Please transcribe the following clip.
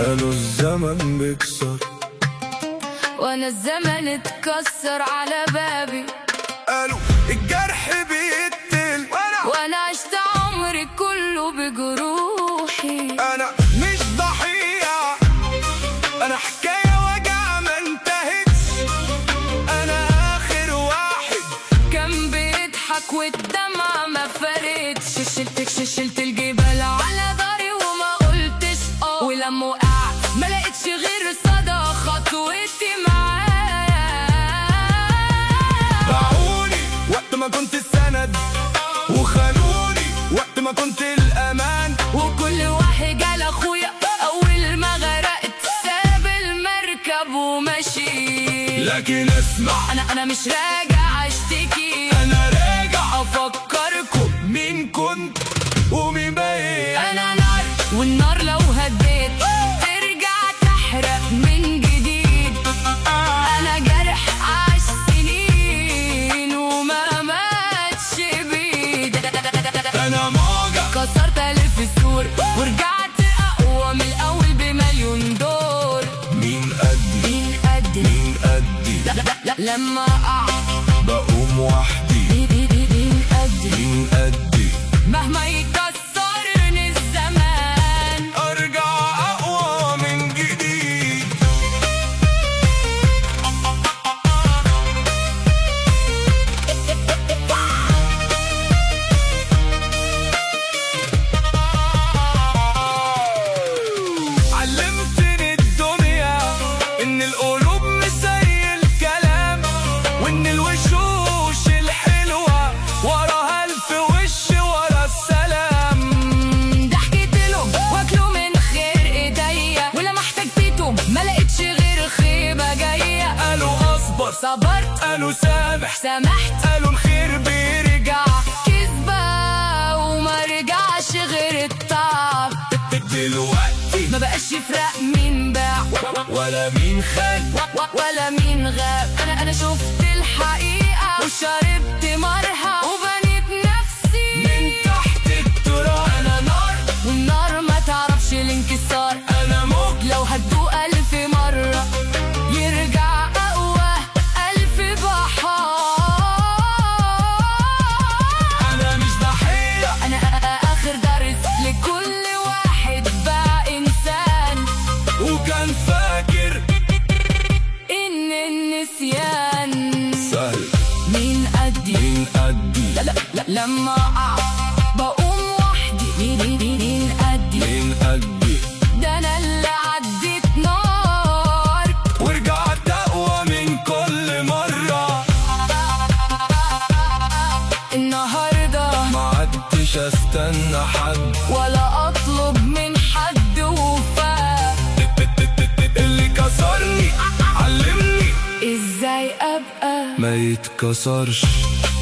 قالوا الزمن بيكسر وانا الزمن اتكسر على بابي قالوا الجرح بيقتل وانا وانا عشت عمري كله بجروحي انا مش ضحية انا حكاية وجع ما انتهتش انا اخر واحد كان بيضحك والدمعة ما فرقتش شلت شلت الجبال على ضهري وما قلتش اه ولما وقعت ما لقيتش غير صدى خطوتي معاه باعوني وقت ما كنت السند وخانوني وقت ما كنت الامان وكل واحد قال اخويا اول ما غرقت ساب المركب ومشي لكن اسمع انا انا مش راجع اشتكي انا راجع افكركم مين كنت ومين بقيت انا نار والنار لو هديت ترجع تحرق من جديد انا جرح عاش سنين وما ماتش بيد انا موجة كسرت الف السور ورجعت اقوى من الاول بمليون دور مين قدي مين قدي مين قدي لا لا لا لما اقع بقوم وحدي مين قدي مين قدي مهما يكسرني الزمان ارجع اقوى من جديد علمتني الدنيا ان القلوب مش زي الكلام وان الوشوش الحلوه وراها الف وش ورا السلام ضحكت لهم واكلوا من خير ايديا ولما احتجتهم ما لقيتش غير خيبه جايه قالوا اصبر صبرت قالوا سامح سامحت قالوا الخير بيرجع كذبه وما رجعش غير التعب دلوقتي ما بقاش يفرق مين باع ولا مين خان و- و- ولا مين غاب انا انا شفت الحقيقه وشربت مرها وبنيت نفسي من تحت التراب انا نار والنار ما تعرفش الانكسار انا موج لو هتدوق ألف مرة يرجع أقوى ألف بحار انا مش ضحيه أنا آخر درس لكل واحد بقى إنسان وكان فاكر إن النسيان سهل مين قدي مين قدي لا لا لا لما أقع بقوم وحدي مين مين مين قدي مين قدي ده أنا اللي عديت نار ورجعت اقوى من كل مره النهارده ما عدتش استنى حد ولا اطلب من حد وفاء اللي كسرني علمني ازاي ابقى ما يتكسرش